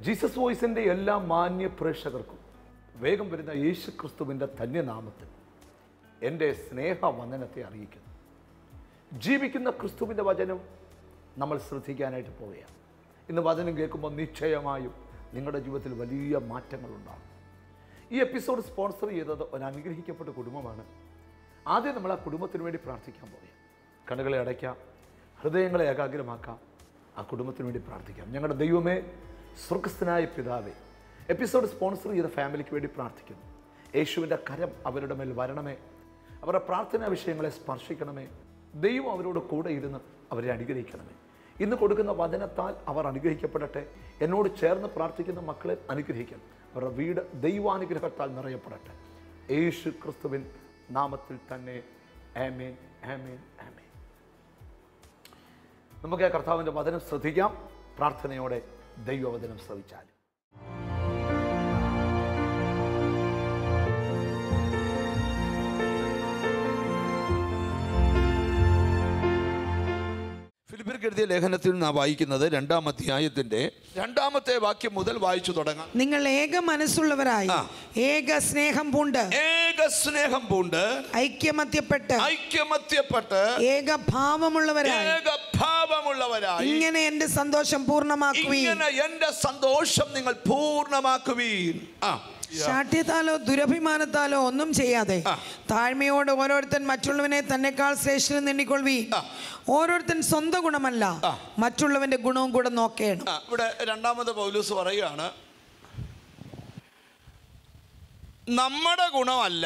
Jesus വോയിസിൻ്റെ എല്ലാ മാന്യ പ്രേക്ഷകർക്കും വേഗം വരുന്ന യേശു ക്രിസ്തുവിൻ്റെ ധന്യനാമത്തിൽ എൻ്റെ സ്നേഹവന്ദനത്തെ അറിയിക്കുന്നു ജീവിക്കുന്ന ക്രിസ്തുവിൻ്റെ വചനം നമ്മൾ ശ്രദ്ധിക്കാനായിട്ട് പോവുകയാണ് ഇന്ന് വചനം കേൾക്കുമ്പോൾ നിശ്ചയമായും നിങ്ങളുടെ ജീവിതത്തിൽ വലിയ മാറ്റങ്ങളുണ്ടാകും ഈ എപ്പിസോഡ് സ്പോൺസർ ചെയ്തത് ഒരു അനുഗ്രഹിക്കപ്പെട്ട കുടുംബമാണ് ആദ്യം നമ്മൾ ആ കുടുംബത്തിന് വേണ്ടി പ്രാർത്ഥിക്കാൻ പോവുകയാണ് കണ്ണുകളെ അടയ്ക്കാം ഹൃദയങ്ങളെ ഏകാഗ്രമാക്കാം ആ കുടുംബത്തിന് വേണ്ടി പ്രാർത്ഥിക്കാം ഞങ്ങളുടെ ദൈവമേ സ്വർഗസ്ഥനായ പിതാവേ എപ്പിസോഡ് സ്പോൺസർ ചെയ്ത ഫാമിലിക്ക് വേണ്ടി പ്രാർത്ഥിക്കുന്നു യേശുവിൻ്റെ കരം അവരുടെ മേൽ വരണമേ അവരുടെ പ്രാർത്ഥനാ വിഷയങ്ങളെ സ്പർശിക്കണമേ ദൈവം അവരോട് കൂടെ ഇരുന്ന് അവരെ അനുഗ്രഹിക്കണമേ ഇന്ന് കൊടുക്കുന്ന വചനത്താൽ അവർ അനുഗ്രഹിക്കപ്പെടട്ടെ എന്നോട് ചേർന്ന് പ്രാർത്ഥിക്കുന്ന മക്കളെ അനുഗ്രഹിക്കണം അവരുടെ വീട് ദൈവാനുഗ്രഹത്താൽ നിറയപ്പെടട്ടെ യേശു ക്രിസ്തുവിൻ നാമത്തിൽ തന്നെ ആമേൻ ആമേൻ ആമേൻ നമുക്ക് ആ കർത്താവിൻ്റെ വചനം ശ്രദ്ധിക്കാം പ്രാർത്ഥനയോടെ ദൈവവചനം ശ്രവിച്ചാലും ഫിലിപ്പിർക്ക് എഴുതിയ ലേഖനത്തിൽ നാം വായിക്കുന്നത് രണ്ടാം അധ്യായത്തിന്റെ രണ്ടാമത്തെ വാക്യം മുതൽ വായിച്ചു തുടങ്ങാം നിങ്ങൾ ഏക മനസ്സുള്ളവരായി ആ. ഏക സ്നേഹം പൂണ്ട് ഏക സ്നേഹം പൂണ്ട് ഐക്യമത്യപ്പെട്ട് ഐക്യമത്യപ്പെട്ട് ഏക ഭാവമുള്ളവരായി ഏക ഭാവമുള്ളവരായി ഇങ്ങനെ എന്റെ സന്തോഷം പൂർണ്ണമാക്കുവീൻ ഇങ്ങനെ എന്റെ സന്തോഷം നിങ്ങൾ പൂർണ്ണമാക്കുവീൻ ആ ശാഠ്യത്താലോ ദുരഭിമാനത്താലോ ഒന്നും ചെയ്യാതെ ആ. താഴ്മയോട് ഓരോരുത്തൻ മറ്റുള്ളവനെ തന്നെക്കാൾ ശ്രേഷ്ഠൻ എണ്ണിക്കൊള്ളുവീൻ ആ. ഓരോരുത്തൻ സ്വന്തം ഗുണമല്ല ആ. മറ്റുള്ളവന്റെ ഗുണവും കൂടെ നോക്കേണം ആ, ഇവിടെ രണ്ടാമത് പൗലൂസ് പറയുകയാണ് നമ്മുടെ ഗുണമല്ല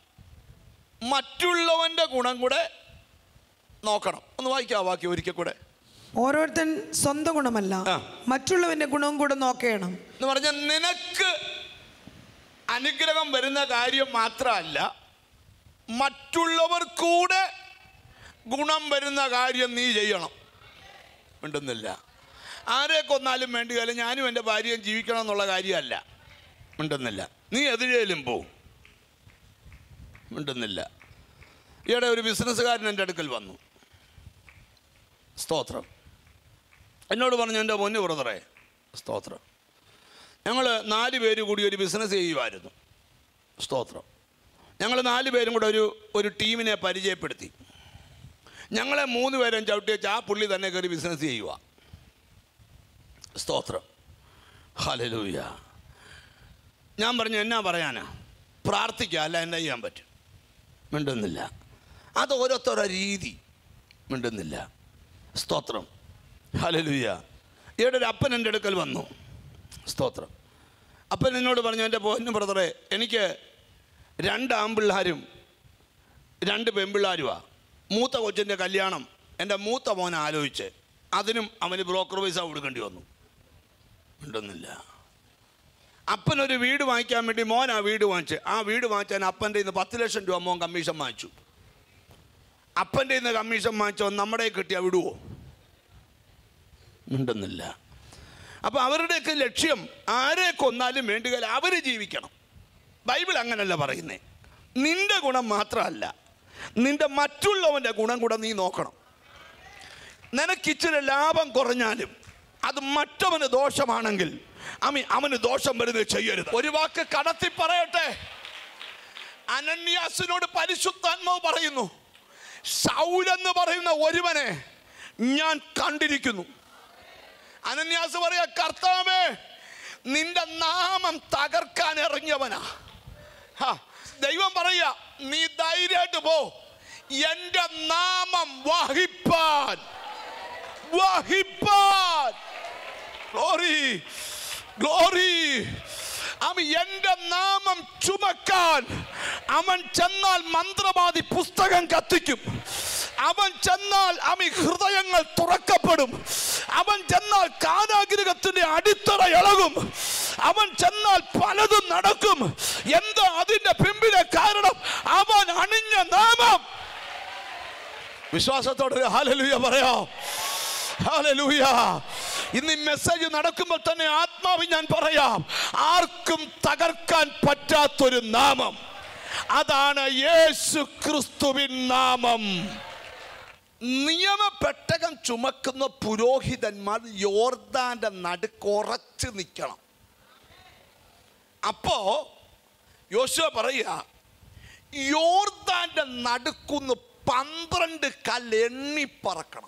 മറ്റുള്ളവന്റെ ഗുണം കൂടെ നോക്കണം ഒന്ന് വായിക്കാം ആ വാക്യം ഒരിക്കൽ കൂടെ ഓരോരുത്തൻ സ്വന്തം ഗുണമല്ല ആ. മറ്റുള്ളവന്റെ ഗുണവും കൂടെ നോക്കേണം എന്ന് പറഞ്ഞാൽ നിനക്ക് അനുഗ്രഹം വരുന്ന കാര്യം മാത്രമല്ല മറ്റുള്ളവർ കൂടെ ഗുണം വരുന്ന കാര്യം നീ ചെയ്യണം മിണ്ടുന്നില്ല ആരെ കൊന്നാലും വേണ്ടിയല്ല ഞാനും എൻ്റെ ഭാര്യയും ജീവിക്കണം എന്നുള്ള കാര്യമല്ല മിണ്ടുന്നില്ല നീ എതിരേലും പോവും മിണ്ടുന്നില്ല ഈയിടെ ഒരു ബിസിനസ്സുകാരൻ എൻ്റെ അടുക്കൽ വന്നു സ്തോത്രം എന്നോട് പറഞ്ഞു എൻ്റെ പൊന്നു ബ്രദറെ സ്തോത്രം ഞങ്ങൾ നാല് പേര് കൂടി ഒരു ബിസിനസ് ചെയ്യുമായിരുന്നു സ്തോത്രം ഞങ്ങൾ നാല് പേരും കൂടെ ഒരു ഒരു ടീമിനെ പരിചയപ്പെടുത്തി ഞങ്ങളെ മൂന്ന് പേരും ചവിട്ടി വെച്ച് ആ പുള്ളി തന്നെ കയറി ബിസിനസ് ചെയ്യുക സ്തോത്രം ഹലലൂയ ഞാൻ പറഞ്ഞു എന്നാ പറയാനാ പ്രാർത്ഥിക്കുക അല്ല എന്നാ ചെയ്യാൻ പറ്റും മിണ്ടുന്നില്ല അത് ഓരോരുത്തരുടെ രീതി മിണ്ടുന്നില്ല സ്തോത്രം ഹലലൂയ ഈയിടെ ഒരു അപ്പൻ എൻ്റെ അടുക്കൽ വന്നു സ്തോത്രം അപ്പൻ എന്നോട് പറഞ്ഞു എൻ്റെ പൊന്നു ബ്രദറെ എനിക്ക് രണ്ട് ആമ്പിള്ളാരും രണ്ട് പെൺപിള്ളാരുമാ മൂത്ത കൊച്ചിൻ്റെ കല്യാണം എൻ്റെ മൂത്ത മോൻ ആലോചിച്ച് അതിനും അവന് ബ്രോക്കർ പൈസ കൊടുക്കേണ്ടി വന്നു ഉണ്ടെന്നില്ല അപ്പനൊരു വീട് വാങ്ങിക്കാൻ വേണ്ടി മോൻ ആ വീട് വാങ്ങിച്ച് ആ വീട് വാങ്ങിച്ചാൽ അപ്പൻ്റെ ഇന്ന് പത്ത് ലക്ഷം രൂപ മോൻ കമ്മീഷൻ വാങ്ങിച്ചു അപ്പൻ്റെ ഇന്ന് കമ്മീഷൻ വാങ്ങിച്ചോ നമ്മുടെ കിട്ടിയാൽ വിടുവോ ഉണ്ടെന്നില്ല അപ്പോൾ അവരുടെയൊക്കെ ലക്ഷ്യം ആരെ കൊന്നാലും വേണ്ടുകയില്ല അവർ ജീവിക്കണം ബൈബിൾ അങ്ങനല്ല പറയുന്നേ നിന്റെ ഗുണം മാത്രമല്ല നിന്റെ മറ്റുള്ളവൻ്റെ ഗുണം കൂടെ നീ നോക്കണം നിനക്കിച്ചിരി ലാഭം കുറഞ്ഞാലും അത് മറ്റവന് ദോഷമാണെങ്കിൽ അമി അവന് ദോഷം വരുന്നത് ചെയ്യരുത് ഒരു വാക്ക് കടത്തി പറയട്ടെ അനന്യാസിനോട് പരിശുദ്ധാത്മാവ് പറയുന്നു സൗലെന്ന് പറയുന്ന ഒരുവനെ ഞാൻ കണ്ടിരിക്കുന്നു അനന്യാസ് പറയാ കർത്താവേ നിന്റെ നാമം തകർക്കാൻ ഇറങ്ങിയവനാ ഹാ, ദൈവം പറയാ നീ ധൈര്യമായിട്ട് പോ എന്റെ നാമം വഹിപ്പാൻ വഹിപ്പാൻ ഗ്ലോറി ഗ്ലോറി അവൻ എന്റെ നാമം ചുമക്കാൻ അവൻ ചെന്നാൽ മന്ത്രവാദി പുസ്തകം കത്തിക്കും അവൻ ചെന്നാൽ അവൻ ഹൃദയങ്ങൾ തുറക്കപ്പെടും അവൻ ചെന്നാൽ കാരാഗ്രഹത്തിന്റെ അടിത്തറ ഇളകും അവൻ ചെന്നാൽ പലതും നടക്കും എന്താ അതിന്റെ പിമ്പിലെ കാരണം അവൻ അണിഞ്ഞ നാമം വിശ്വാസത്തോടെ ഹാലലുയ പറയാം ഹാലലൂയ ഇന്ന് ഈ മെസ്സേജ് നടക്കുമ്പോൾ തന്നെ ആത്മാവ് ഞാൻ പറയാം ആർക്കും തകർക്കാൻ പറ്റാത്തൊരു നാമം അതാണ് യേശു ക്രിസ്തുവിൻ നാമം നിയമപ്പെട്ടകം ചുമക്കുന്ന പുരോഹിതന്മാർ യോർദാന്റെ നടുക്കുറച്ച് നിൽക്കണം അപ്പോ യോശുവ പറയുക യോർദാന്റെ നടുക്കുന്ന് പന്ത്രണ്ട് കല്ല് എണ്ണി പറക്കണം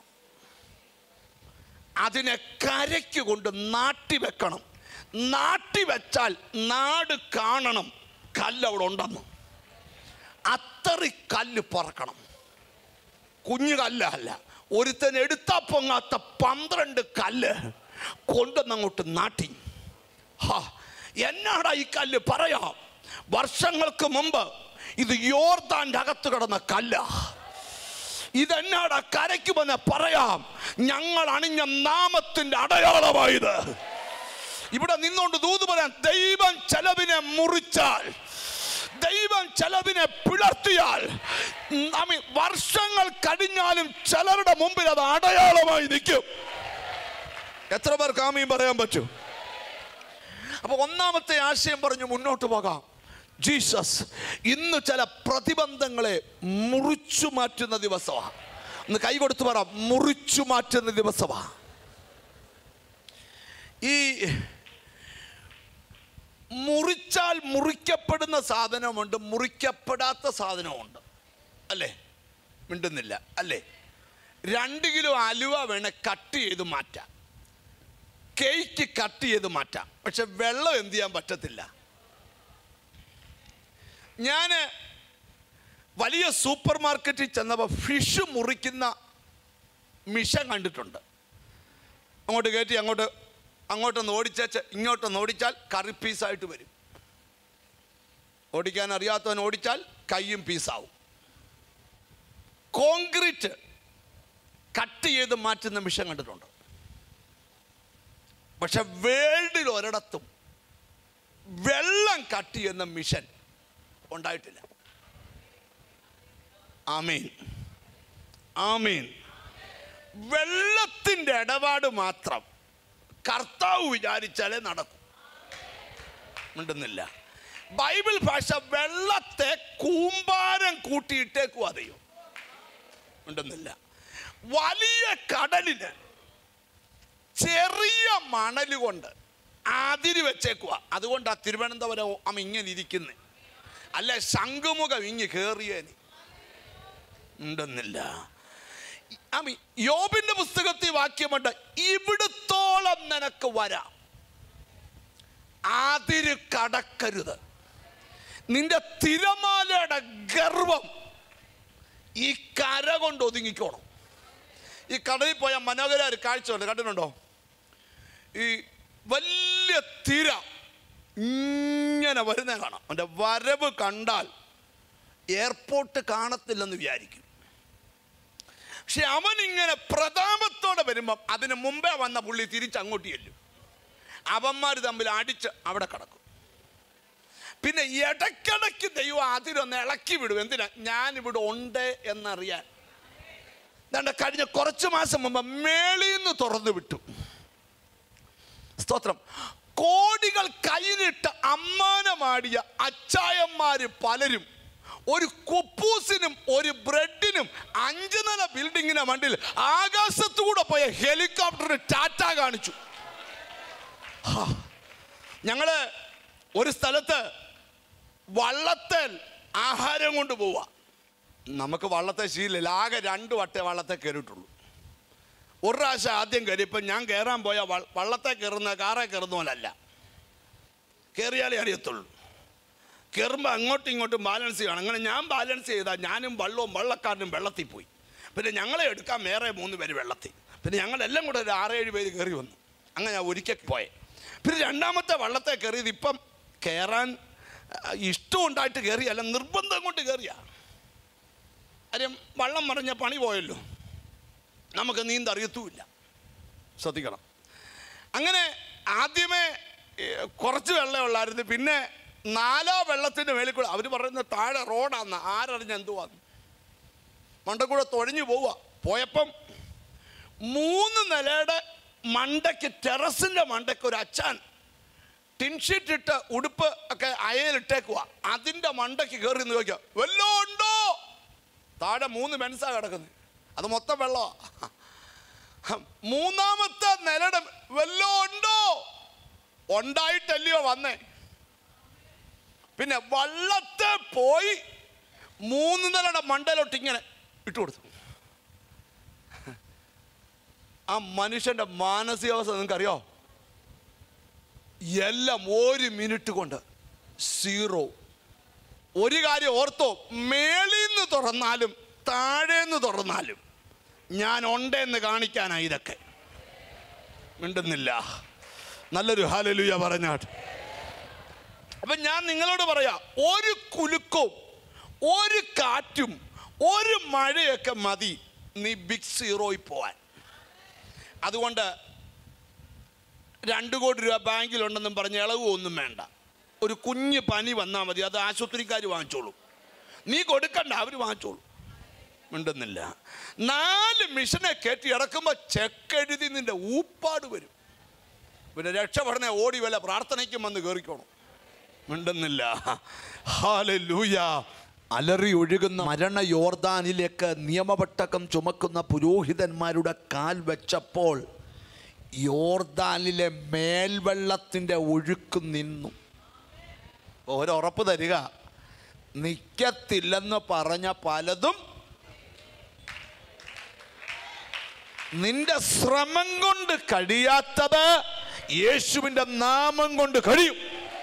അതിനെ കരയ്ക്ക് കൊണ്ട് നാട്ടി വെക്കണം നാട്ടി വെച്ചാൽ നാട് കാണണം കല്ല് അവിടെ ഉണ്ടെന്ന് അത്തറി കല്ല് പറക്കണം കുഞ്ഞു കല്ല അല്ല ഒരുത്തൻ എടുത്താ പൊങ്ങാത്ത പന്ത്രണ്ട് കല്ല് കൊണ്ടുവന്നങ്ങോട്ട് നാട്ടി ഹാ എന്നാടാ ഈ കല്ല് പറയാം വർഷങ്ങൾക്ക് മുമ്പ് ഇത് യോർദാന്റെ അകത്ത് കിടന്ന കല്ല ഇതെന്നാടാ കരയ്ക്ക് വന്ന് പറയാം ഞങ്ങൾ അണിഞ്ഞ നാമത്തിന്റെ അടയാളമായത് ഇവിടെ നിന്നുകൊണ്ട് ദൂത് പറയാൻ ദൈവം ചെലവിനെ മുറിച്ചാൽ ദൈവം ചെലവിനെ പിളർത്തിയാൽ നമ്മ വർഷങ്ങൾ കഴിഞ്ഞാലും ചിലരുടെ മുമ്പിൽ അത് അടയാളമായി നിൽക്കും എത്ര പേർക്ക് ആമീൻ പറയാൻ പറ്റും അപ്പൊ ഒന്നാമത്തെ ആശയം പറഞ്ഞു മുന്നോട്ട് പോകാം ജീസസ് ഇന്ന് ചില പ്രതിബന്ധങ്ങളെ മുറിച്ചു മാറ്റുന്ന ദിവസമാണ് ഒന്ന് കൈ കൊടുത്ത് പറ മുറിച്ചു മാറ്റുന്ന ദിവസമാണ് ഈ മുറിച്ചാൽ മുറിക്കപ്പെടുന്ന സാധനമുണ്ട് മുറിക്കപ്പെടാത്ത സാധനമുണ്ട് അല്ലേ മിണ്ടുന്നില്ല അല്ലേ രണ്ട് കിലോ അലുവ വേണേ കട്ട് ചെയ്ത് മാറ്റാം കേക്ക് കട്ട് ചെയ്ത് മാറ്റാം പക്ഷെ വെള്ളം എന്ത് ചെയ്യാൻ പറ്റത്തില്ല ഞാൻ വലിയ സൂപ്പർ മാർക്കറ്റിൽ ചെന്നപ്പോൾ ഫിഷ് മുറിക്കുന്ന മിഷൻ കണ്ടിട്ടുണ്ട് അങ്ങോട്ട് കയറ്റി അങ്ങോട്ട് അങ്ങോട്ടൊന്ന് ഓടിച്ചേച്ച് ഇങ്ങോട്ടൊന്ന് ഓടിച്ചാൽ കറി പീസായിട്ട് വരും ഓടിക്കാൻ അറിയാത്തവൻ ഓടിച്ചാൽ കൈയും പീസാവും കോൺക്രീറ്റ് കട്ട് ചെയ്ത് മാറ്റുന്ന മിഷൻ കണ്ടിട്ടുണ്ട് പക്ഷെ വേൾഡിൽ ഒരിടത്തും വെള്ളം കട്ട് ചെയ്യുന്ന മിഷൻ ഉണ്ടായിട്ടില്ല ആമീൻ ആമീൻ വെള്ളത്തിൻ്റെ ഇടപാട് മാത്രം കർത്താവ് വിചാരിച്ചാലേ നടക്കും മിണ്ടുന്നില്ല ബൈബിൾ ഭാഷ വെള്ളത്തെ കൂമ്പാരം കൂട്ടിയിട്ടേക്കും അതെയോ മിണ്ടുന്നില്ല വലിയ കടലിന് ചെറിയ മണൽ കൊണ്ട് അതിര് വെച്ചേക്കുക അതുകൊണ്ട് ആ തിരുവനന്തപുരം അമ്മ ഇങ്ങനെ ഇരിക്കുന്നത് അല്ല ശംഖുമുഖം ഇങ്ങ് കയറിയേനി ഉണ്ടെന്നില്ല അമ്മ യോബിന്റെ പുസ്തകത്തിൽ വാക്യമുണ്ട് ഇവിടുത്തോളം നിനക്ക് വരാം അതിര് കടക്കരുത് നിന്റെ തിരമാലയുടെ ഗർവം ഈ കര കൊണ്ട് ഒതുങ്ങിക്കോണം ഈ കടലിൽ പോയ മനോഹര ഒരു കാഴ്ചയുണ്ട് കണ്ടിട്ടുണ്ടോ ഈ വലിയ തിര ഇങ്ങനെ വരുന്ന കാണാം അവൻ്റെ വരവ് കണ്ടാൽ എയർപോർട്ട് കാണത്തില്ലെന്ന് വിചാരിക്കും പക്ഷെ അവൻ ഇങ്ങനെ പ്രതാപത്തോടെ വരുമ്പം അതിന് മുമ്പേ വന്ന പുള്ളി തിരിച്ച് അങ്ങോട്ട് ചെല്ലും അവന്മാർ തമ്മിൽ അടിച്ച് അവിടെ കിടക്കും പിന്നെ ഇടയ്ക്കിടയ്ക്ക് ദൈവം അതിലൊന്ന് ഇളക്കി വിടും എന്തിനാ ഞാനിവിടെ ഉണ്ട് എന്നറിയാൻ ദാണ്ട കഴിഞ്ഞ കുറച്ച് മാസം മുമ്പ് മേളിന്ന് തുറന്നു വിട്ടു സ്തോത്രം കോടികൾ കയ്യിലിട്ട് അമ്മാനമാടിയ അച്ചായന്മാര് പലരും ഒരു കുപ്പൂസിനും ഒരു ബ്രെഡിനും അഞ്ച് നില ബിൽഡിങ്ങിന്റെ മണ്ടിൽ ആകാശത്തൂടെ പോയ ഹെലികോപ്റ്ററിന് ടാറ്റ കാണിച്ചു ഹാ. ഞങ്ങള് ഒരു സ്ഥലത്ത് വള്ളത്തേൽ ആഹാരം കൊണ്ട് പോവാ നമുക്ക് വള്ളത്തെ ശീലമില്ല ആകെ രണ്ട് വട്ടേ വള്ളത്തെ കയറിയിട്ടുള്ളൂ ഒരു പ്രാവശ്യം ആദ്യം കയറിയപ്പോൾ ഞാൻ കയറാൻ പോയ വ- വള്ളത്തെ കയറുന്ന കാറെ കയറുന്ന പോലല്ല കയറിയാലേ അറിയത്തുള്ളൂ കയറുമ്പോൾ അങ്ങോട്ടും ഇങ്ങോട്ടും ബാലൻസ് ചെയ്യണം അങ്ങനെ ഞാൻ ബാലൻസ് ചെയ്താൽ ഞാനും വള്ളവും വള്ളക്കാരനും വെള്ളത്തിൽ പോയി പിന്നെ ഞങ്ങളെ എടുക്കാൻ വേറെ മൂന്ന് പേര് വെള്ളത്തിൽ പിന്നെ ഞങ്ങളെല്ലാം കൂടെ ഒരു ആറേഴ് പേര് കയറി വന്നു അങ്ങനെ ഞാൻ ഒരിക്കൽ പോയെ പിന്നെ രണ്ടാമത്തെ വള്ളത്തെ കയറിയത് ഇപ്പം കയറാൻ ആ, ഇഷ്ടം ഉണ്ടായിട്ട് കയറിയല്ല നിർബന്ധം കൊണ്ട് കയറിയ കാര്യം വള്ളം മറിഞ്ഞ പണി പോയല്ലോ നമുക്ക് നീന്ത അറിയത്തുമില്ല ശ്രദ്ധിക്കണം അങ്ങനെ ആദ്യമേ ഏ, കുറച്ച് വെള്ളമേ ഉള്ളായിരുന്നു പിന്നെ നാലോ വെള്ളത്തിൻ്റെ മേളിൽ കൂടെ അവർ പറയുന്ന താഴെ റോഡാന്ന് ആരറിഞ്ഞ എന്തുവാന്ന് മണ്ടക്കൂടെ തൊഴഞ്ഞു പോവുക പോയപ്പം മൂന്ന് നിലയുടെ മണ്ടയ്ക്ക് ടെറസിൻ്റെ മണ്ടയ്ക്ക് ഒരു അച്ഛൻ ടിൻഷീറ്റ് ഇട്ട് ഉടുപ്പ് ഒക്കെ അയലിട്ടേക്കുക അതിൻ്റെ മണ്ടയ്ക്ക് കയറി നിന്ന് ചോദിക്കുക വല്ലോ ഉണ്ടോ താഴെ മൂന്ന് മെൻസാ കിടക്കുന്നത് അത് മൊത്തം വെള്ളമാ മൂന്നാമത്തെ നിലയുടെ വല്ലോ ഉണ്ടോ ഉണ്ടായിട്ടല്ലയോ വന്നേ പിന്നെ വള്ളത്തെ പോയി മൂന്ന് നിലയുടെ മണ്ടയിലോട്ട് ഇങ്ങനെ ഇട്ടു കൊടുത്തു ആ മനുഷ്യന്റെ മാനസികാവസ്ഥ നിങ്ങൾക്കറിയോ എല്ലാം ഒരു മിനിറ്റ് കൊണ്ട് സീറോ ഒരു കാര്യം ഓർത്തോ മേളിൽ നിന്ന് തുറന്നാലും താഴേന്ന് തുറന്നാലും ഞാൻ ഉണ്ടെന്ന് കാണിക്കാനാ ഇതൊക്കെ മിണ്ടുന്നില്ല നല്ലൊരു ഹാലലുയ പറഞ്ഞാട്ട് അപ്പൊ ഞാൻ നിങ്ങളോട് പറയാ ഒരു കുലുക്കവും ഒരു കാറ്റും ഒരു മഴയൊക്കെ മതി നീ ബിഗ് സീറോയിൽ പോവാൻ അതുകൊണ്ട് രണ്ട് കോടി രൂപ ബാങ്കിലുണ്ടെന്നും പറഞ്ഞ് ഇളവ് ഒന്നും വേണ്ട ഒരു കുഞ്ഞ് പനി വന്നാൽ മതി അത് ആശുപത്രിക്കാർ വാങ്ങിച്ചോളൂ നീ കൊടുക്കണ്ട അവർ വാങ്ങിച്ചോളൂ മിണ്ടുന്നില്ല നാല് മിഷനെ കയറ്റി ഇറക്കുമ്പോൾ ചെക്കെഴുതി നിന്റെ ഊപ്പാട് വരും പിന്നെ രക്ഷപ്പെടണേ ഓടി വല്ല പ്രാർത്ഥനയ്ക്കും വന്ന് കയറിക്കോണം മിണ്ടുന്നില്ല ഹാലൂയ അലറി ഒഴുകുന്ന മരണ യോർദാനിലേക്ക് നിയമപട്ടകം ചുമക്കുന്ന പുരോഹിതന്മാരുടെ കാൽ വെച്ചപ്പോൾ യോർദാനിലെ മേൽവെള്ളത്തിൻ്റെ ഒഴുക്ക് നിന്നു ഒരുറപ്പ് തരിക നിൽക്കത്തില്ലെന്ന് പറഞ്ഞ പലതും നിന്റെ ശ്രമം കൊണ്ട് കഴിയാത്തത് യേശുവിൻ്റെ നാമം കൊണ്ട് കഴിയും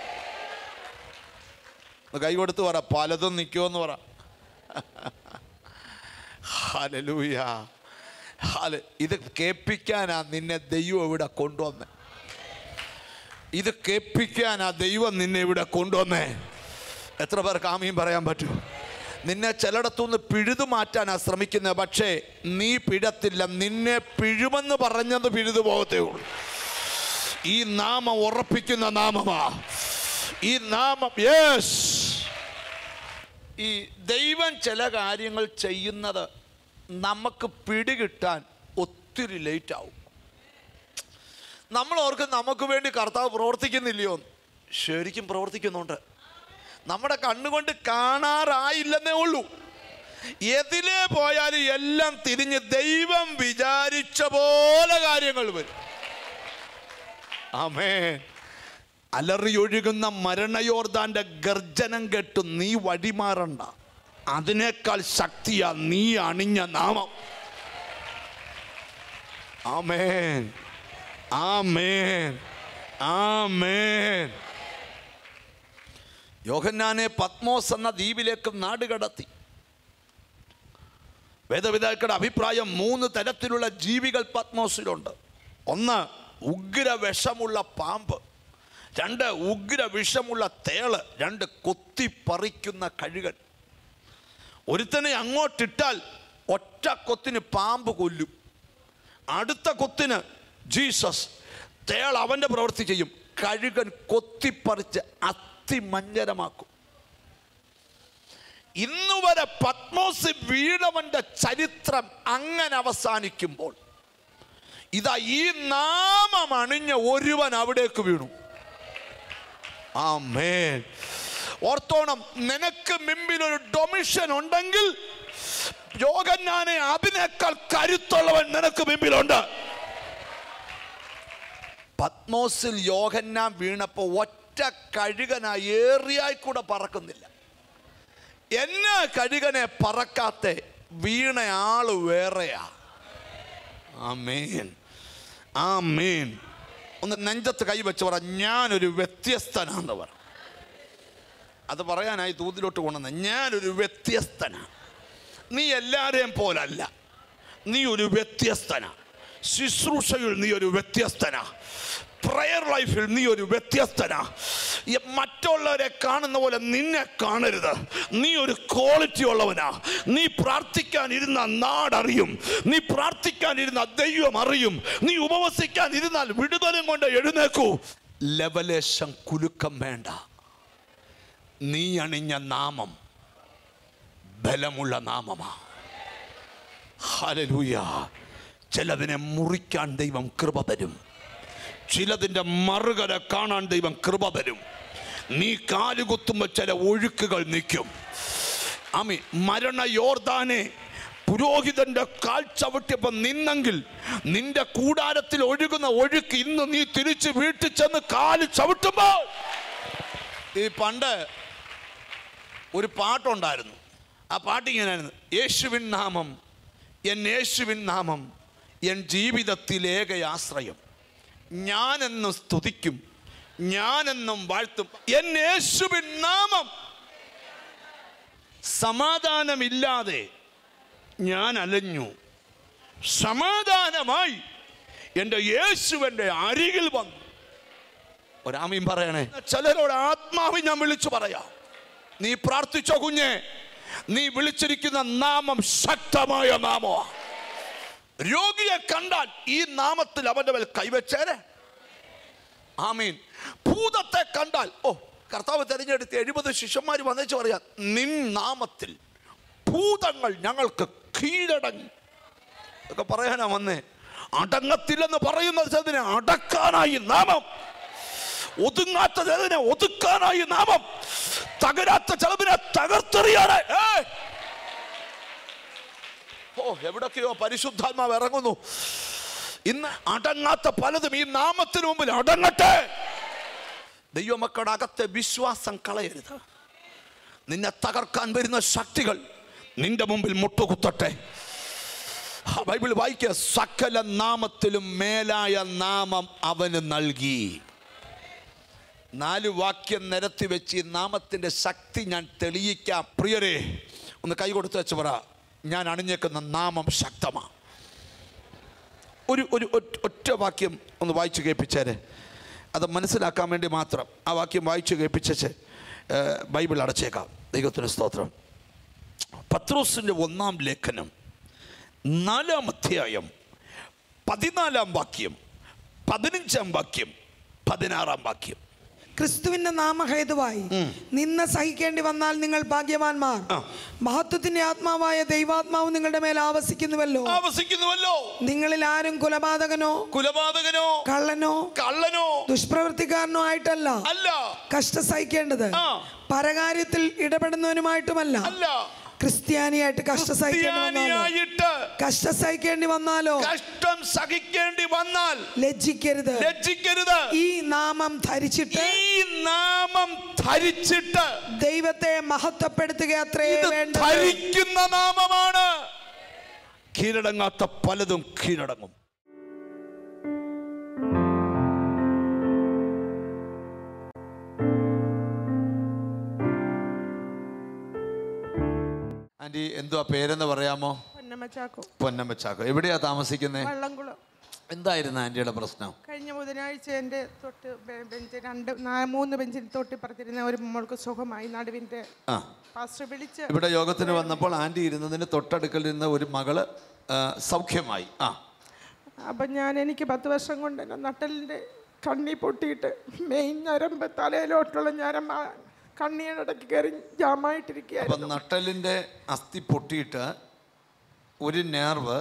ഒന്ന് കൈ കൊടുത്ത് പറ പലതും നിൽക്കുമെന്ന് പറ ഹല്ലേലൂയ. ഹല്ലെ- ഇത് കേൾപ്പിക്കാനാ നിന്നെ ദൈവം ഇവിടെ കൊണ്ടുവന്നേ ഇത് കേൾപ്പിക്കാനാ ദൈവം നിന്നെ ഇവിടെ കൊണ്ടുവന്നേ എത്ര പേർക്ക് ആമീൻ പറയാൻ പറ്റും നിന്നെ ചിലയിടത്തുനിന്ന് പിഴുതു മാറ്റാനാ ശ്രമിക്കുന്നത് പക്ഷേ നീ പിഴത്തില്ല നിന്നെ പിഴുമെന്ന് പറഞ്ഞത് പിഴുതു പോകത്തേ ഉള്ളൂ ഈ നാമം ഉറപ്പിക്കുന്ന നാമമാ ഈ നാമം യെസ് ഈ ദൈവം ചില കാര്യങ്ങൾ ചെയ്യുന്നത് നമുക്ക് പിടികിട്ടാൻ ഒത്തിരി ലേറ്റ് ആവും നമ്മൾ ഓർക്കും നമുക്ക് വേണ്ടി കർത്താവ് പ്രവർത്തിക്കുന്നില്ലയോ എന്ന്. ശരിക്കും പ്രവർത്തിക്കുന്നുണ്ട് നമ്മുടെ കണ്ണുകൊണ്ട് കാണാറായില്ലെന്നേ ഉള്ളൂ എതിലേ പോയാലും എല്ലാം തിരിഞ്ഞ് ദൈവം വിചാരിച്ച പോലെ കാര്യങ്ങൾ വരും ആമേ അലറിയൊഴുകുന്ന മരണയോർദാന്റെ ഗർജനം കേട്ട് നീ വഴിമാറണ്ട അതിനേക്കാൾ ശക്തിയാ നീ അണിഞ്ഞ നാമം ആമേൻ ആമേൻ ആമേൻ യോഹന്നാനെ പത്മോസ് എന്ന ദ്വീപിലേക്ക് നാടുകടത്തി വേദപിതാക്കളുടെ അഭിപ്രായം മൂന്ന് തരത്തിലുള്ള ജീവികൾ പത്മോസിലുണ്ട് ഒന്ന് ഉഗ്ര വിഷമുള്ള പാമ്പ് രണ്ട് ഉഗ്ര വിഷമുള്ള തേള് രണ്ട് കൊത്തിപ്പറിക്കുന്ന കഴുകൻ ഒരുത്തനെ അങ്ങോട്ടിട്ടാൽ ഒറ്റ കൊത്തിന് പാമ്പ് കൊല്ലും അടുത്ത കൊത്തിന് ജീസസ് തേൾ അവൻ്റെ പ്രവൃത്തി ചെയ്യും കഴുകൻ കൊത്തിപ്പറിച്ച് അതിമഞ്ജരമാക്കും ഇന്നുവരെ പത്മോസ് വീണവന്റെ ചരിത്രം അങ്ങനെ അവസാനിക്കുമ്പോൾ ഇതാ ഈ നാമം അണിഞ്ഞ ഒരുവൻ അവിടേക്ക് വീണു ആമേൻ ഓർത്തോണം നിനക്ക് മുമ്പിൽ ഒരു ഡൊമിഷൻ ഉണ്ടെങ്കിൽ യോഗന്നാനെ അതിനേക്കാൾ കരുത്തുള്ളവൻ നിനക്ക് മുമ്പിലുണ്ട് പത്മോസിൽ യോഹന്നാൻ വീണപ്പോ ഒറ്റ കഴുകന ഏറിയായി കൂടെ പറക്കുന്നില്ല എന്നെ കഴുകനെ പറക്കാത്ത വീണ ആള് വേറെയാ ആമേൻ ആമേൻ ഒന്ന് നെഞ്ചത്ത് കൈവച്ച് പറ ഞാനൊരു വ്യത്യസ്തനാന്ന് പറ അത് പറയാനായി തൂതിലോട്ട് കൊണ്ടുവന്ന ഞാനൊരു വ്യത്യസ്തനാണ് നീ എല്ലാവരെയും പോലല്ല നീ ഒരു വ്യത്യസ്തന ശുശ്രൂഷയിൽ നീ ഒരു വ്യത്യസ്തന പ്രയർ ലൈഫിൽ നീ ഒരു വ്യത്യസ്തന ഈ മറ്റുള്ളവരെ കാണുന്ന പോലെ നിന്നെ കാണരുത് നീ ഒരു ക്വാളിറ്റി ഉള്ളവനാ നീ പ്രാർത്ഥിക്കാൻ ഇരുന്ന നാടറിയും നീ പ്രാർത്ഥിക്കാൻ ഇരുന്ന ദൈവം അറിയും നീ ഉപവസിക്കാൻ ഇരുന്നാൽ വിടുതലും കൊണ്ട് എഴുന്നേക്കൂ ലവലേശം കുലുക്കം വേണ്ട നീ അണിഞ്ഞ നാമം ബലമുള്ള നാമമാ ഹല്ലേലൂയ ചിലതിനെ മുറിക്കാൻ ദൈവം കൃപ തരും ചിലതിൻ്റെ മറുകര കാണാൻ ദൈവം കൃപ തരും നീ കാലുകുത്തുമ്പോൾ ചില ഒഴുക്കുകൾ നിൽക്കും ആമി മരണ യോർദാനെ പുരോഹിതന്റെ കാൽ ചവിട്ടിയപ്പോൾ നിന്നെങ്കിൽ നിന്റെ കൂടാരത്തിൽ ഒഴുകുന്ന ഒഴുക്ക് ഇന്ന് നീ തിരിച്ച് വീട്ടിൽ ചെന്ന് കാല് ചവിട്ടുമ്പോൾ ഈ പണ്ട് ഒരു പാട്ടുണ്ടായിരുന്നു ആ പാട്ട് ഇങ്ങനെയായിരുന്നു യേശുവിൻ നാമം എൻ യേശുവിൻ നാമം എൻ ജീവിതത്തിലേക ആശ്രയം ഞാനെന്നും സ്തുതിക്കും ഞാനെന്നും വാഴ്ത്തും എൻ യേശുവിൻ നാമം സമാധാനമില്ലാതെ ഞാൻ അലഞ്ഞു സമാധാനമായി എൻ്റെ യേശുവിൻ്റെ അരികിൽ വന്നു ഒരാമയും പറയണേ ചിലരോട് ആത്മാവ് ഞാൻ വിളിച്ചു പറയാം നീ പ്രാർത്ഥിച്ചോ കുഞ്ഞെ നീ വിളിച്ചിരിക്കുന്ന നാമം ശക്തമായ നാമമാണ് രോഗിയെ കണ്ടാൽ ഈ നാമത്തിൽ അവന്റെ മേൽ കൈവച്ചേരെ ആമീൻ ഭൂതത്തെ കണ്ടാൽ ഓ കർത്താവ് തെരഞ്ഞെടുത്ത് എഴുപത് ശിഷ്യന്മാർ വന്നേച്ച് പറയാം നിൻ നാമത്തിൽ ഭൂതങ്ങൾ ഞങ്ങൾക്ക് കീഴടങ്ങി ഒക്കെ പറയാനാ വന്നേ അടങ്ങത്തില്ലെന്ന് പറയുന്നത് അതിനെ അടക്കാനായി നാമം ഒതുങ്ങാത്തത് അതിനെ ഒതുക്കാനായി നാമം തകരാത്ത ചെലവിനെ തകർത്തെറിയാനായി ഏയ്! ഓ എവിടൊക്കെയോ പരിശുദ്ധാത്മാവ് ഇറങ്ങുന്നു ഇന്ന് അടങ്ങാത്ത പലതും ഈ നാമത്തിന് മുമ്പിൽ അടങ്ങട്ടെ ദൈവമക്കളുടെ അകത്തെ വിശ്വാസം കളയരുത് നിന്നെ തകർക്കാൻ വരുന്ന ശക്തികൾ നിന്റെ മുമ്പിൽ മുട്ടുകുത്തട്ടെ ആ ബൈബിൾ വായിക്കുക സകല നാമത്തിലും മേലായ നാമം അവന് നൽകി നാല് വാക്യം നിരത്തി വെച്ച് ഈ നാമത്തിൻ്റെ ശക്തി ഞാൻ തെളിയിക്കാം പ്രിയരെ ഒന്ന് കൈ കൊടുത്ത് വെച്ച് പറ ഞാൻ അണിഞ്ഞേക്കുന്ന നാമം ശക്തമാണ് ഒരു ഒരു ഒറ്റ- ഒറ്റ വാക്യം ഒന്ന് വായിച്ചു കേൾപ്പിച്ചേരെ അത് മനസ്സിലാക്കാൻ വേണ്ടി മാത്രം ആ വാക്യം വായിച്ചു കേൾപ്പിച്ചേച്ച് ഏഹ്, ബൈബിൾ അടച്ചേക്കാം ദൈവത്തിന് സ്തോത്രം പത്രോസിൻ്റെ ഒന്നാം ലേഖനം നാലാം അധ്യായം പതിനാലാം വാക്യം പതിനഞ്ചാം വാക്യം പതിനാറാം വാക്യം ക്രിസ്തുവിന്റെ നാമഹേതുവായി നിന്ന സഹിക്കേണ്ടി വന്നാൽ നിങ്ങൾ ഭാഗ്യവാന്മാർ ആ. മഹത്വത്തിന്റെ ആത്മാവായ ദൈവാത്മാവ് നിങ്ങളുടെ മേൽ ആവസിക്കുന്നുവല്ലോ ആവസിക്കുന്നുവല്ലോ നിങ്ങളിൽ ആരും കുലപാതകനോ കുലപാതകനോ കള്ളനോ കള്ളനോ ദുഷ്പ്രവൃത്തിക്കാരനോ ആയിട്ടല്ല അല്ല കഷ്ട സഹിക്കേണ്ടത് ആ. പരകാര്യത്തിൽ ഇടപെടുന്നവനുമായിട്ടുമല്ല അല്ല കഷ്ട കഷ്ട സഹിക്കേണ്ടി വന്നാലോ ക്രിസ്ത്യാനിയായിട്ട് കഷ്ട സഹിക്കേണ്ടി വന്നാലോ കഷ്ടം സഹിക്കേണ്ടി വന്നാൽ ലജ്ജിക്കരുത് ലജ്ജിക്കരുത് ഈ നാമം ധരിച്ചിട്ട് ഈ നാമം ധരിച്ചിട്ട് ദൈവത്തെ മഹത്വപ്പെടുത്തുക അത്രേ ഇത് വേണ്ടത് ധരിക്കുന്ന നാമമാണ് കീഴടങ്ങാത്ത പലതും കീഴടങ്ങും ആന്റി എന്തുവാ പേരെന്ന് പറയാമോ പൊന്നമ്മച്ചാക്കോ പൊന്നമ്മ ചാക്കോ എവിടെയാ താമസിക്കുന്നത് വള്ളംകുളം എന്തായിരുന്നു ആന്റിയുടെ പ്രശ്നം കഴിഞ്ഞ ബുധനാഴ്ച എൻ്റെ തൊട്ട് ബെ- ബെഞ്ച് രണ്ട് നാ- മൂന്ന് ബെഞ്ചിൽ തൊട്ട് പറത്തിരുന്ന ഒരു മോൾക്ക് സുഖമായി നടുവിൻ്റെ ആ പാസ്റ്റർ വിളിച്ച് ഇവിടെ യോഗത്തിന് വന്നപ്പോൾ ആന്റി ഇരുന്നതിന് തൊട്ടടുക്കൽ ഇരുന്ന ഒരു മകള് ആ, സൗഖ്യമായി ആ അപ്പം ഞാൻ എനിക്ക് പത്ത് വർഷം കൊണ്ട് എൻ്റെ നട്ടലിൻ്റെ കണ്ണി പൊട്ടിയിട്ട് മെയിൻ ഞരമ്പ് തലയിലോട്ടുള്ള ഞരമ്പ് ആ കണ്ണിയുടെ ഇടയ്ക്ക് കയറി ജാമായിട്ടിരിക്കുകയായിരുന്നു അപ്പം നട്ടലിന്റെ അസ്ഥി പൊട്ടിയിട്ട് ഒരു നേർവ്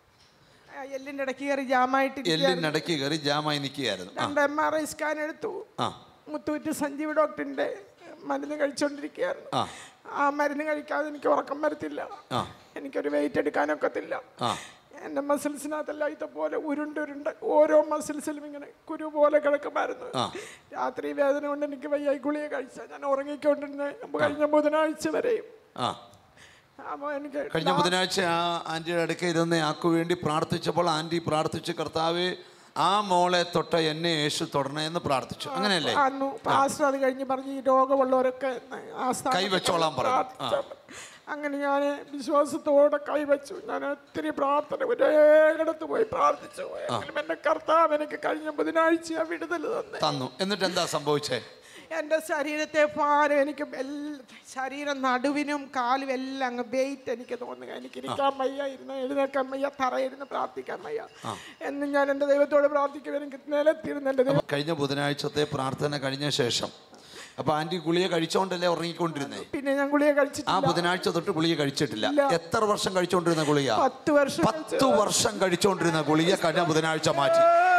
ആ എല്ലിൻ്റെ ഇടയ്ക്ക് കയറി ജാമായിട്ടിരിക്കുകയായിരുന്നു എല്ലിനിടയ്ക്ക് കയറി ജാമായി നിൽക്കുകയായിരുന്നു ആ രണ്ട് എം ആർ ഐ സ്കാൻ എടുത്തു ആ മുത്തൂറ്റ് സഞ്ജീവ് ഡോക്ടറിൻ്റെ മരുന്ന് കഴിച്ചുകൊണ്ടിരിക്കുകയായിരുന്നു ആ. ആ മരുന്ന് കഴിക്കാതെ എനിക്ക് ഉറക്കം വരത്തില്ല ആ. എനിക്കൊരു വെയിറ്റ് എടുക്കാനൊക്കത്തില്ല ആ. എൻ്റെ മസിൽസിനകത്തെല്ലാം ഇതുപോലെ ഉരുണ്ടുരുണ്ട് ഓരോ മസിൽസിലും ഇങ്ങനെ കുരു പോലെ കിടക്കുമായിരുന്നു ആ. രാത്രി വേദന കൊണ്ട് എനിക്ക് വയ്യ ഗുളിക കഴിച്ചാൽ ഞാൻ ഉറങ്ങിക്കൊണ്ടിരുന്ന കഴിഞ്ഞ ബുധനാഴ്ച വരെയും ആ അപ്പോൾ എനിക്ക് കഴിഞ്ഞ ബുധനാഴ്ച ആ ആന്റിയുടെ അടുക്ക ഇരുന്ന് ആക്കു വേണ്ടി പ്രാർത്ഥിച്ചപ്പോൾ ആന്റി പ്രാർത്ഥിച്ച് കർത്താവ് ആ മോളെ തൊട്ട എന്നെ യേശു തൊടണേ എന്ന് പ്രാർത്ഥിച്ചു അങ്ങനെയല്ലേ അന്നു പാസ്റ്റർ അത് കഴിഞ്ഞ് പറഞ്ഞ് ഈ രോഗമുള്ളവരൊക്കെ ആ സ്ഥാനത്ത് കൈവച്ചോളാൻ പറഞ്ഞു. ആ. പ്രാർത്ഥിച്ചാൽ മതി. അങ്ങനെ ഞാൻ വിശ്വാസത്തോടെ കൈവച്ചു ഞാൻ ഒത്തിരി പ്രാർത്ഥന ഒരേടത്ത് പോയി പ്രാർത്ഥിച്ചു എങ്കിലും എൻ്റെ കർത്താവ് എനിക്ക് കഴിഞ്ഞ ബുധനാഴ്ച വിടുതൽ തന്നെ തന്നു എന്നിട്ട് എന്താ സംഭവിച്ചേ എൻ്റെ ശരീരത്തെ ഭാരം എനിക്ക് എല്ലാ ശരീരം നടുവിനും കാലും എല്ലാം അങ്ങ് വെയിറ്റ് എനിക്ക് തോന്നുക എനിക്ക് ഇരിക്കാൻ വയ്യ ഇരുന്ന് എഴുന്നേക്കാൻ വയ്യ തറയിരുന്ന് പ്രാർത്ഥിക്കാൻ വയ്യ എന്ന് ഞാൻ എൻ്റെ ദൈവത്തോട് പ്രാർത്ഥിക്കും എനിക്ക് നിലത്തിരുന്ന് എൻ്റെ ദൈവം കഴിഞ്ഞ ബുധനാഴ്ചത്തെ പ്രാർത്ഥന കഴിഞ്ഞ ശേഷം അപ്പൊ ആന്റി ഗുളിക കഴിച്ചോണ്ടല്ലേ ഉറങ്ങിക്കൊണ്ടിരുന്നേ പിന്നെ ഞാൻ ഗുളിക ആ കഴിച്ചിട്ടില്ല ബുധനാഴ്ച തൊട്ട് ഗുളിക കഴിച്ചിട്ടില്ല ഇല്ല. എത്ര വർഷം കഴിച്ചോണ്ടിരുന്ന ഗുളിക പത്ത് വർഷം പത്ത് വർഷം കഴിച്ചോണ്ടിരുന്ന ഗുളിക കഴിഞ്ഞ ബുധനാഴ്ച മാറ്റി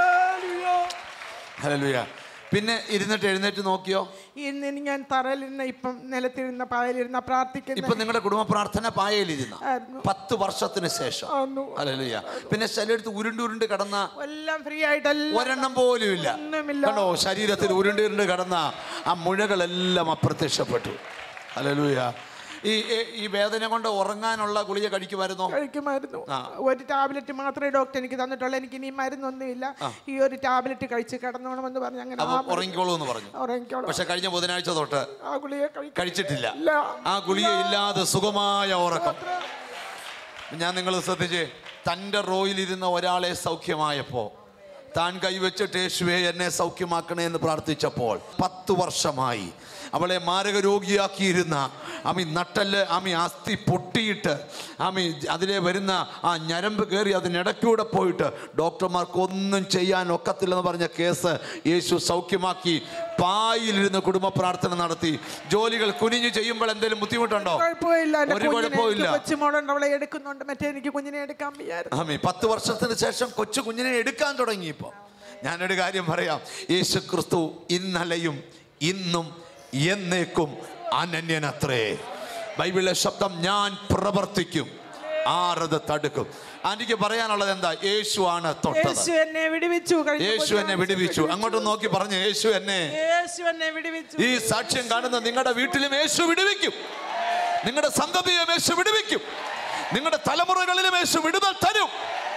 ഹല്ലേലൂയ പിന്നെ ഇരുന്നിട്ട് എഴുന്നേറ്റ് നോക്കിയോ ഇന്ന് ഞാൻ തറയിലിരുന്ന ഇപ്പം നിലത്തിരുന്ന പായലിരുന്ന പ്രാർത്ഥിക്കുന്ന ഇപ്പൊ നിങ്ങളുടെ കുടുംബ പ്രാർത്ഥന പായയിലിരുന്ന ആയിരുന്നു. പത്ത് വർഷത്തിന് ശേഷം ആന്നു. ഹല്ലേലൂയ പിന്നെ ശരീരത്ത് ഉരുണ്ട് ഉരുണ്ട് കിടന്ന എല്ലാം ഫ്രീ ആയിട്ടെല്ലാം ഒരെണ്ണം പോലും ഇല്ല ഒന്നുമില്ല. കണ്ടോ ശരീരത്തിൽ ഉരുണ്ട് ഉരുണ്ട് കിടന്ന ആ മുഴകളെല്ലാം അപ്രത്യക്ഷപ്പെട്ടു ഹല്ലേലൂയ ഈ ഈ- ഈ വേദന കൊണ്ട് ഉറങ്ങാനുള്ള ഗുളിക കഴിക്കുമായിരുന്നോ കഴിക്കുമായിരുന്നു ഒരു ടാബ്ലറ്റ് മാത്രമേ ഡോക്ടർ എനിക്ക് തന്നിട്ടുള്ളൂ എനിക്ക് ഇനി മരുന്നൊന്നുമില്ല ഈ ഒരു ടാബ്ലറ്റ് കഴിച്ച് കിടന്നോണമെന്ന് പറഞ്ഞ് അങ്ങനെ അപ്പൊ ആ ഉറങ്ങിക്കോളൂ എന്ന് പറഞ്ഞു ഉറങ്ങിക്കോളാം പക്ഷെ കഴിഞ്ഞ ബുധനാഴ്ച തൊട്ട് ആ ഗുളിക കഴിക്കും കഴിച്ചിട്ടില്ല ഇല്ല. ആ ഗുളിക ഇല്ലാതെ സുഖമായ ഉറക്കം ഞാൻ നിങ്ങൾ ശ്രദ്ധിച്ചേ തൻ്റെ റോയിലിരുന്ന ഒരാളെ സൗഖ്യമായപ്പോൾ താൻ കൈവച്ചിട്ട് യേശുവെ എന്നെ സൗഖ്യമാക്കണേ എന്ന് പ്രാർത്ഥിച്ചപ്പോൾ പത്ത് വർഷമായി അവളെ മാരക രോഗിയാക്കിയിരുന്ന അമി നട്ടല് അമി അസ്ഥി പൊട്ടിയിട്ട് അമി അതിലെ വരുന്ന ആ ഞരമ്പ് കയറി അതിനിടയ്ക്കൂടെ പോയിട്ട് ഡോക്ടർമാർക്ക് ഒന്നും ചെയ്യാൻ ഒക്കത്തില്ലെന്ന് പറഞ്ഞ കേസ് യേശു സൗഖ്യമാക്കി പായിലിരുന്ന് കുടുംബ പ്രാർത്ഥന നടത്തി ജോലികൾ കുനിഞ്ഞു ചെയ്യുമ്പോൾ എന്തെങ്കിലും ബുദ്ധിമുട്ടുണ്ടോ കുഴപ്പമില്ല എന്റെ ഒരു കുഞ്ഞിനെ കുഴപ്പമില്ല എനിക്ക് കൊച്ചുമോളുണ്ട് അവളെ എടുക്കുന്നുണ്ട് മറ്റേ എനിക്ക് കുഞ്ഞിനെ എടുക്കാൻ വയ്യായിരുന്നു ആമേ പത്ത് വർഷത്തിന് ശേഷം കൊച്ചു കുഞ്ഞിനെ എടുക്കാൻ തുടങ്ങി ഇപ്പോൾ ഞാനൊരു കാര്യം പറയാം യേശു ക്രിസ്തു ഇന്നലെയും ഇന്നും എന്നേക്കും അനന്യനത്രേ ബൈബിളിലെ ശബ്ദം ഞാൻ പ്രവർത്തിക്കും ആറത് തടുക്കും എനിക്ക് പറയാനുള്ളത് എന്താ യേശു ആണ് തൊട്ടത് യേശു എന്നെ വിടുവിച്ചു കഴിഞ്ഞ യേശു എന്നെ വിടുവിച്ചു അങ്ങോട്ട് നോക്കി പറഞ്ഞു യേശു എന്നെ യേശു എന്നെ വിടുവിച്ചു ഈ സാക്ഷ്യം കാണുന്ന നിങ്ങളുടെ വീട്ടിലും യേശു വിടുവിക്കും നിങ്ങളുടെ സന്തതിയും യേശു വിടുവിക്കും നിങ്ങളുടെ തലമുറകളിലും യേശു വിടുതൽ തരും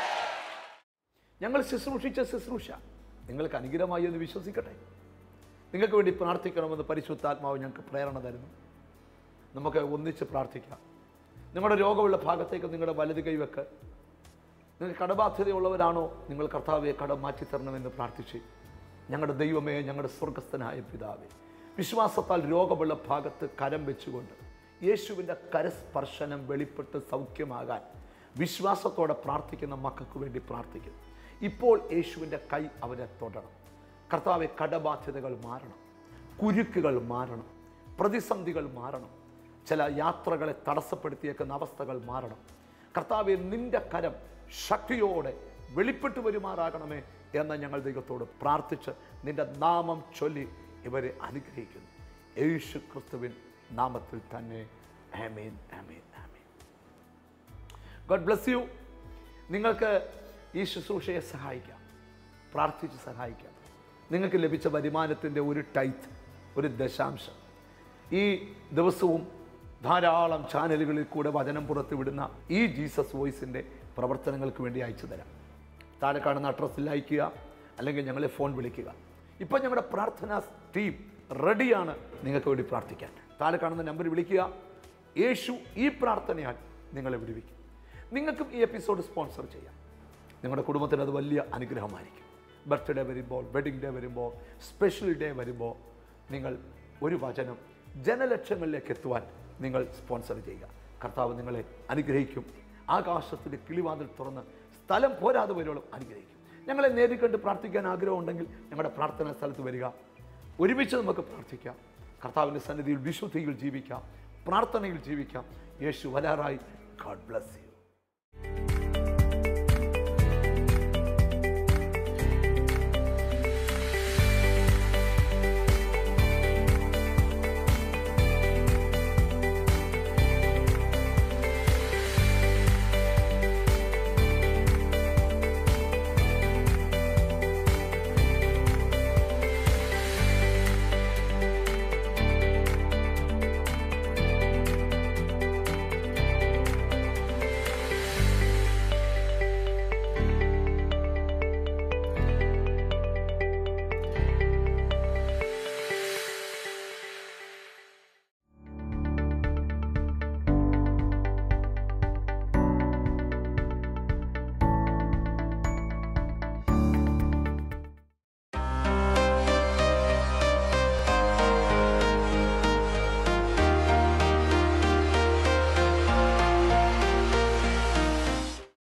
ഞങ്ങൾ ശുശ്രൂഷിച്ച ശുശ്രൂഷ നിങ്ങൾക്ക് അനുഗ്രഹമായി എന്ന് വിശ്വസിക്കട്ടെ നിങ്ങൾക്ക് വേണ്ടി പ്രാർത്ഥിക്കണമെന്ന് പരിശുദ്ധാത്മാവ് ഞങ്ങൾക്ക് പ്രേരണ തരുന്നു നമുക്ക് ഒന്നിച്ച് പ്രാർത്ഥിക്കാം നിങ്ങളുടെ രോഗമുള്ള ഭാഗത്തേക്ക് നിങ്ങളുടെ വലത് കൈവെക്ക് നിങ്ങൾ കടബാധ്യതയുള്ളവരാണോ നിങ്ങൾ കർത്താവെ കടം മാറ്റിത്തരണമെന്ന് പ്രാർത്ഥിച്ച് ഞങ്ങളുടെ ദൈവമേ ഞങ്ങളുടെ സ്വർഗസ്ഥനായ പിതാവേ വിശ്വാസത്താൽ രോഗമുള്ള ഭാഗത്ത് കരം വെച്ചുകൊണ്ട് യേശുവിൻ്റെ കരസ്പർശനം വെളിപ്പെട്ട് സൗഖ്യമാകാൻ വിശ്വാസത്തോടെ പ്രാർത്ഥിക്കുന്ന മക്കൾക്ക് വേണ്ടി പ്രാർത്ഥിക്കുന്നു ഇപ്പോൾ യേശുവിൻ്റെ കൈ അവരെ തൊടണം കർത്താവെ കടബാധ്യതകൾ മാറണം കുരുക്കുകൾ മാറണം പ്രതിസന്ധികൾ മാറണം ചില യാത്രകളെ തടസ്സപ്പെടുത്തിയേക്കുന്ന അവസ്ഥകൾ മാറണം കർത്താവെ നിന്റെ കരം ശക്തിയോടെ വെളിപ്പെട്ടു വരുമാറാകണമേ എന്ന് ഞങ്ങൾ ദൈവത്തോട് പ്രാർത്ഥിച്ച് നിന്റെ നാമം ചൊല്ലി ഇവരെ അനുഗ്രഹിക്കുന്നു യേശു ക്രിസ്തുവിൻ നാമത്തിൽ തന്നെ ആമേൻ ആമേൻ ആമേൻ ഗോഡ് ബ്ലസ് യു നിങ്ങൾക്ക് ഈ ശുശ്രൂഷയെ സഹായിക്കാം പ്രാർത്ഥിച്ച് സഹായിക്കാം നിങ്ങൾക്ക് ലഭിച്ച വരുമാനത്തിൻ്റെ ഒരു ടൈത്ത് ഒരു ദശാംശം ഈ ദിവസവും ധാരാളം ചാനലുകളിൽ കൂടെ വചനം പുറത്ത് വിടുന്ന ഈ ജീസസ് വോയിസിൻ്റെ പ്രവർത്തനങ്ങൾക്ക് വേണ്ടി അയച്ചു തരാം താഴെ കാണുന്ന അഡ്രസ്സിൽ അയക്കുക അല്ലെങ്കിൽ ഞങ്ങളെ ഫോൺ വിളിക്കുക ഇപ്പം ഞങ്ങളുടെ പ്രാർത്ഥനാ ടീം റെഡിയാണ് നിങ്ങൾക്ക് വേണ്ടി പ്രാർത്ഥിക്കാൻ താഴെ കാണുന്ന നമ്പർ വിളിക്കുക യേശു ഈ പ്രാർത്ഥനയാൽ നിങ്ങളെ വിടുവിക്കും നിങ്ങൾക്കും ഈ എപ്പിസോഡ് സ്പോൺസർ ചെയ്യാം നിങ്ങളുടെ കുടുംബത്തിന് അത് വലിയ അനുഗ്രഹമായിരിക്കും ബർത്ത്ഡേ വരുമ്പോൾ വെഡിങ് ഡേ വരുമ്പോൾ സ്പെഷ്യൽ ഡേ വരുമ്പോൾ നിങ്ങൾ ഒരു വചനം ജനലക്ഷങ്ങളിലേക്ക് എത്തുവാൻ നിങ്ങൾ സ്പോൺസർ ചെയ്യുക കർത്താവ് നിങ്ങളെ അനുഗ്രഹിക്കും ആകാശത്തിൻ്റെ കിളിവാതിൽ തുറന്ന് സ്ഥലം പോരാതെ വരുവോളം അനുഗ്രഹിക്കും ഞങ്ങളെ നേരിൽ കണ്ട് പ്രാർത്ഥിക്കാൻ ആഗ്രഹമുണ്ടെങ്കിൽ ഞങ്ങളുടെ പ്രാർത്ഥനാ സ്ഥലത്ത് വരിക ഒരുമിച്ച് നമുക്ക് പ്രാർത്ഥിക്കാം കർത്താവിൻ്റെ സന്നിധിയിൽ വിശുദ്ധിയിൽ ജീവിക്കാം പ്രാർത്ഥനയിൽ ജീവിക്കാം യേശു വരാറായി ഗാഡ് ബ്ലസ് യു